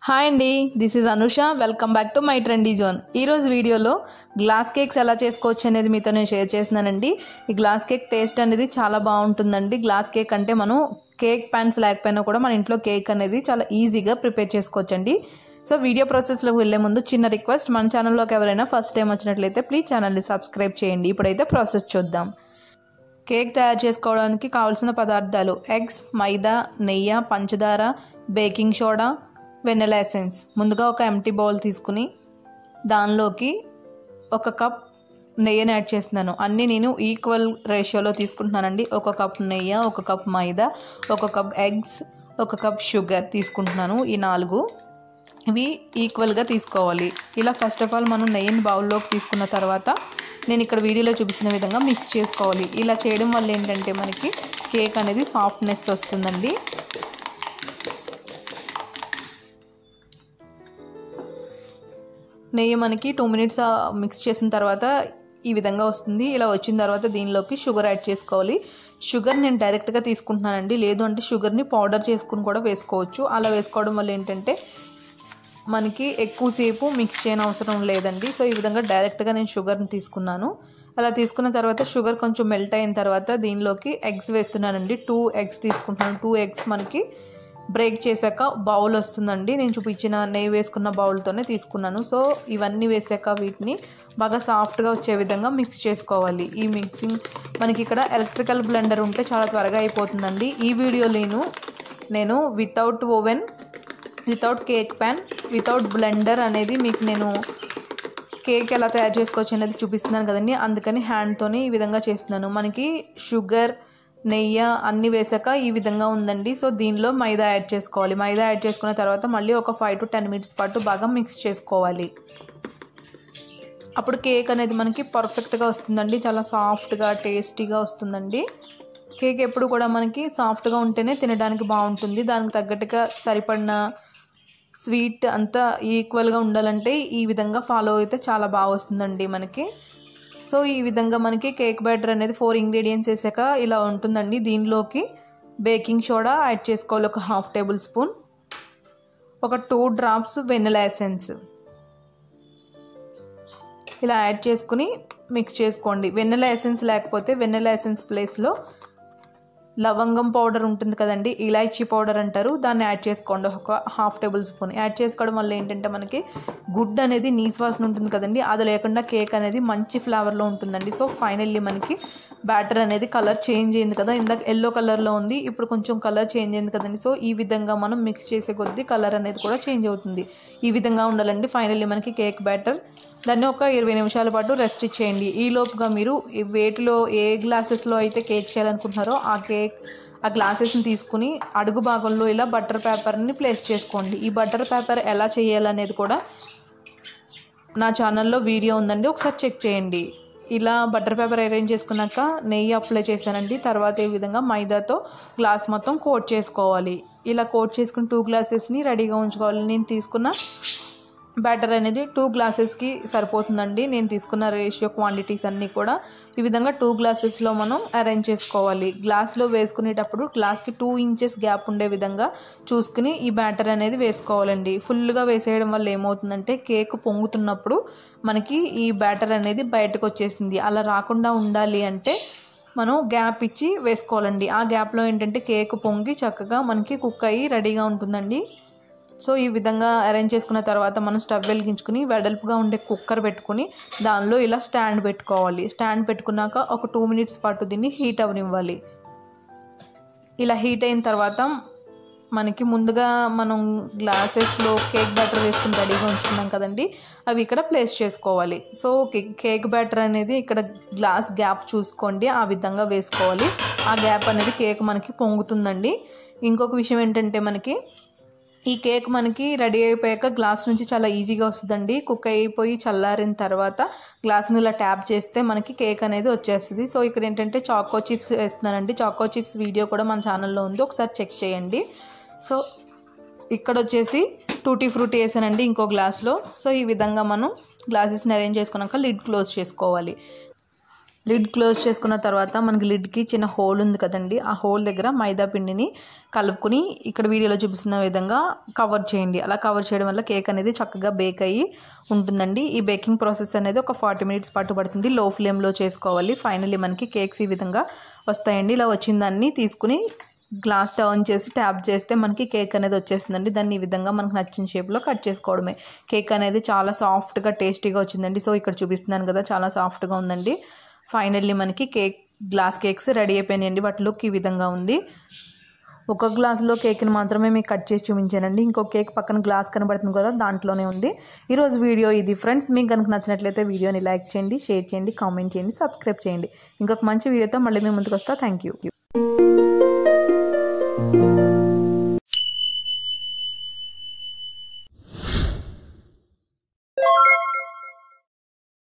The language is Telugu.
హాయ్ అండి this is Anusha welcome back to my trendy zone ఈరోజు వీడియోలో గ్లాస్ కేక్స్ ఎలా చేసుకోవచ్చు అనేది మీతో నేను షేర్ చేస్తున్నానండి ఈ గ్లాస్ కేక్ టేస్ట్ అనేది చాలా బాగుంటుందండి గ్లాస్ కేక్ అంటే మనం కేక్ ప్యాన్స్ లేకపోయినా కూడా మన ఇంట్లో కేక్ అనేది చాలా ఈజీగా ప్రిపేర్ చేసుకోవచ్చండి సో వీడియో ప్రాసెస్లోకి వెళ్ళే ముందు చిన్న రిక్వెస్ట్ మన ఛానల్లోకి ఎవరైనా ఫస్ట్ టైం వచ్చినట్లయితే ప్లీజ్ ఛానల్ని సబ్స్క్రైబ్ చేయండి ఇప్పుడైతే ప్రాసెస్ చూద్దాం కేక్ తయారు చేసుకోవడానికి కావాల్సిన పదార్థాలు ఎగ్స్ మైదా నెయ్యి పంచదార బేకింగ్ సోడా వెన్నెలా ఎసెన్స్ ముందుగా ఒక ఎంటీ బౌల్ తీసుకుని దానిలోకి ఒక కప్ నెయ్యిని యాడ్ చేస్తున్నాను అన్నీ నేను ఈక్వల్ రేషియోలో తీసుకుంటున్నానండి ఒక కప్ నెయ్యి ఒక కప్ మైదా ఒక కప్ ఎగ్స్ ఒక కప్ షుగర్ తీసుకుంటున్నాను ఈ నాలుగు ఇవి ఈక్వల్గా తీసుకోవాలి ఇలా ఫస్ట్ ఆఫ్ ఆల్ మనం నెయ్యిని బౌల్లోకి తీసుకున్న తర్వాత నేను ఇక్కడ వీడియోలో చూపిస్తున్న విధంగా మిక్స్ చేసుకోవాలి ఇలా చేయడం వల్ల ఏంటంటే మనకి కేక్ అనేది సాఫ్ట్నెస్ వస్తుందండి నెయ్యి మనకి టూ మినిట్స్ మిక్స్ చేసిన తర్వాత ఈ విధంగా వస్తుంది ఇలా వచ్చిన తర్వాత దీనిలోకి షుగర్ యాడ్ చేసుకోవాలి షుగర్ నేను డైరెక్ట్గా తీసుకుంటున్నానండి లేదు అంటే షుగర్ని పౌడర్ చేసుకుని కూడా వేసుకోవచ్చు అలా వేసుకోవడం వల్ల ఏంటంటే మనకి ఎక్కువసేపు మిక్స్ చేయని అవసరం లేదండి సో ఈ విధంగా డైరెక్ట్గా నేను షుగర్ని తీసుకున్నాను అలా తీసుకున్న తర్వాత షుగర్ కొంచెం మెల్ట్ అయిన తర్వాత దీనిలోకి ఎగ్స్ వేస్తున్నానండి టూ ఎగ్స్ తీసుకుంటున్నాను టూ ఎగ్స్ మనకి బ్రేక్ చేశాక బౌల్ వస్తుందండి నేను చూపించిన నెయ్యి వేసుకున్న బౌల్తోనే తీసుకున్నాను సో ఇవన్నీ వేసాక వీటిని బాగా సాఫ్ట్గా వచ్చే విధంగా మిక్స్ చేసుకోవాలి ఈ మిక్సింగ్ మనకి ఇక్కడ ఎలక్ట్రికల్ బ్లెండర్ ఉంటే చాలా త్వరగా అయిపోతుందండి ఈ వీడియో నేను నేను without oven without cake pan without blender అనేది మీకు నేను కేక్ ఎలా తయారు చేసుకోవచ్చు అనేది చూపిస్తున్నాను కదండి అందుకని హ్యాండ్తోనే ఈ విధంగా చేస్తున్నాను మనకి షుగర్ నెయ్యి అన్నీ వేసాక ఈ విధంగా ఉందండి సో దీనిలో మైదా యాడ్ చేసుకోవాలి మైదా యాడ్ చేసుకున్న తర్వాత మళ్ళీ ఒక ఫైవ్ టు టెన్ మినిట్స్ పాటు బాగా మిక్స్ చేసుకోవాలి అప్పుడు కేక్ అనేది మనకి పర్ఫెక్ట్గా వస్తుందండి చాలా సాఫ్ట్గా టేస్టీగా వస్తుందండి కేక్ ఎప్పుడు కూడా మనకి సాఫ్ట్గా ఉంటేనే తినడానికి బాగుంటుంది దానికి తగ్గట్టుగా సరిపడిన స్వీట్ అంతా ఈక్వల్గా ఉండాలంటే ఈ విధంగా ఫాలో అయితే చాలా బాగా వస్తుందండి మనకి సో ఈ విధంగా మనకి కేక్ బ్యాటర్ అనేది ఫోర్ ఇంగ్రీడియంట్స్ వేసాక ఇలా ఉంటుందండి దీనిలోకి బేకింగ్ సోడా యాడ్ చేసుకోవాలి ఒక హాఫ్ టేబుల్ స్పూన్ ఒక టూ డ్రాప్స్ వెనిలా ఎసెన్స్ ఇలా యాడ్ చేసుకుని మిక్స్ చేసుకోండి వెన్నెల ఎసెన్స్ లేకపోతే వెన్నెల ఎసెన్స్ ప్లేస్లో లవంగం పౌడర్ ఉంటుంది కదండి ఇలాచీ పౌడర్ అంటారు దాన్ని యాడ్ చేసుకోండి ఒక హాఫ్ టేబుల్ స్పూన్ యాడ్ చేసుకోవడం వల్ల ఏంటంటే మనకి గుడ్ అనేది నీస్ వాసన ఉంటుంది కదండి అది లేకుండా కేక్ అనేది మంచి ఫ్లేవర్లో ఉంటుందండి సో ఫైనల్లీ మనకి బ్యాటర్ అనేది కలర్ చేంజ్ అయింది కదా ఇందాక ఎల్లో కలర్లో ఉంది ఇప్పుడు కొంచెం కలర్ చేంజ్ అయింది కదండి సో ఈ విధంగా మనం మిక్స్ చేసే కొద్దీ కలర్ అనేది కూడా చేంజ్ అవుతుంది ఈ విధంగా ఉండాలండి ఫైనల్లీ మనకి కేక్ బ్యాటర్ దాన్ని ఒక ఇరవై నిమిషాల పాటు రెస్ట్ ఇచ్చేయండి ఈ లోపుగా మీరు వేటిలో ఏ గ్లాసెస్లో అయితే కేక్ చేయాలనుకుంటున్నారో ఆ కేక్ ఆ గ్లాసెస్ని తీసుకుని అడుగు భాగంలో ఇలా బటర్ పేపర్ని ప్లేస్ చేసుకోండి ఈ బటర్ పేపర్ ఎలా చేయాలనేది కూడా నా ఛానల్లో వీడియో ఉందండి ఒకసారి చెక్ చేయండి ఇలా బటర్ పేపర్ అరేంజ్ చేసుకున్నాక నెయ్యి అప్లై చేశానండి తర్వాత ఈ విధంగా మైదాతో గ్లాస్ మొత్తం కోట్ చేసుకోవాలి ఇలా కోట్ చేసుకుని టూ గ్లాసెస్ని రెడీగా ఉంచుకోవాలి నేను తీసుకున్న బ్యాటర్ అనేది టూ గ్లాసెస్కి సరిపోతుందండి నేను తీసుకున్న రేషియో క్వాంటిటీస్ అన్నీ కూడా ఈ విధంగా టూ గ్లాసెస్లో మనం అరేంజ్ చేసుకోవాలి గ్లాస్లో వేసుకునేటప్పుడు గ్లాస్కి టూ ఇంచెస్ గ్యాప్ ఉండే విధంగా చూసుకుని ఈ బ్యాటర్ అనేది వేసుకోవాలండి ఫుల్గా వేసేయడం వల్ల ఏమవుతుందంటే కేక్ పొంగుతున్నప్పుడు మనకి ఈ బ్యాటర్ అనేది బయటకు వచ్చేసింది అలా రాకుండా ఉండాలి అంటే మనం గ్యాప్ ఇచ్చి వేసుకోవాలండి ఆ గ్యాప్లో ఏంటంటే కేక్ పొంగి చక్కగా మనకి కుక్ అయ్యి రెడీగా ఉంటుందండి సో ఈ విధంగా అరేంజ్ చేసుకున్న తర్వాత మనం స్టవ్ వెలిగించుకుని వెడల్పుగా ఉండే కుక్కర్ పెట్టుకుని దానిలో ఇలా స్టాండ్ పెట్టుకోవాలి స్టాండ్ పెట్టుకున్నాక ఒక టూ మినిట్స్ పాటు దీన్ని హీట్ అవనివ్వాలి ఇలా హీట్ అయిన తర్వాత మనకి ముందుగా మనం గ్లాసెస్లో కేక్ బ్యాటర్ వేసుకుని రెడీగా ఉంచుకున్నాం కదండి అవి ఇక్కడ ప్లేస్ చేసుకోవాలి సో కేక్ బ్యాటర్ అనేది ఇక్కడ గ్లాస్ గ్యాప్ చూసుకోండి ఆ విధంగా వేసుకోవాలి ఆ గ్యాప్ అనేది కేక్ మనకి పొంగుతుందండి ఇంకొక విషయం ఏంటంటే మనకి ఈ కేక్ మనకి రెడీ అయిపోయాక గ్లాస్ నుంచి చాలా ఈజీగా వస్తుందండి కుక్ అయిపోయి చల్లారిన తర్వాత గ్లాస్ని ఇలా ట్యాప్ చేస్తే మనకి కేక్ అనేది వచ్చేస్తుంది సో ఇక్కడ ఏంటంటే చాకో చిప్స్ వేస్తున్నానండి చాకో చిప్స్ వీడియో కూడా మన ఛానల్లో ఉంది ఒకసారి చెక్ చేయండి సో ఇక్కడ వచ్చేసి టూటీ ఫ్రూటీ వేసానండి ఇంకో గ్లాస్లో సో ఈ విధంగా మనం గ్లాసెస్ని అరేంజ్ చేసుకున్నాక లిడ్ క్లోజ్ చేసుకోవాలి లిడ్ క్లోజ్ చేసుకున్న తర్వాత మనకి లిడ్కి చిన్న హోల్ ఉంది కదండి ఆ హోల్ దగ్గర మైదా పిండిని కలుపుకుని ఇక్కడ వీడియోలో చూపిస్తున్న విధంగా కవర్ చేయండి అలా కవర్ చేయడం వల్ల కేక్ అనేది చక్కగా బేక్ అయ్యి ఉంటుందండి ఈ బేకింగ్ ప్రాసెస్ అనేది ఒక ఫార్టీ మినిట్స్ పాటు పడుతుంది లో ఫ్లేమ్లో చేసుకోవాలి ఫైనల్లీ మనకి కేక్స్ ఈ విధంగా వస్తాయండి ఇలా వచ్చిన దాన్ని తీసుకుని గ్లాస్ టర్న్ చేసి ట్యాప్ చేస్తే మనకి కేక్ అనేది వచ్చేస్తుందండి దాన్ని ఈ విధంగా మనకు నచ్చిన షేప్లో కట్ చేసుకోవడమే కేక్ అనేది చాలా సాఫ్ట్గా టేస్టీగా వచ్చిందండి సో ఇక్కడ చూపిస్తున్నాను కదా చాలా సాఫ్ట్గా ఉందండి ఫైనల్లీ మనకి కేక్ గ్లాస్ కేక్స్ రెడీ అయిపోయినాయండి వాటి లుక్ ఈ విధంగా ఉంది ఒక గ్లాసులో కేక్ని మాత్రమే మీకు కట్ చేసి చూపించానండి ఇంకో కేక్ పక్కన గ్లాస్ కనబడుతుంది కదా దాంట్లోనే ఉంది ఈరోజు వీడియో ఇది ఫ్రెండ్స్ మీకు కనుక నచ్చినట్లయితే వీడియోని లైక్ చేయండి షేర్ చేయండి కామెంట్ చేయండి సబ్స్క్రైబ్ చేయండి ఇంకొక మంచి వీడియోతో మళ్ళీ మేము ముందుకు వస్తా థ్యాంక్ యూ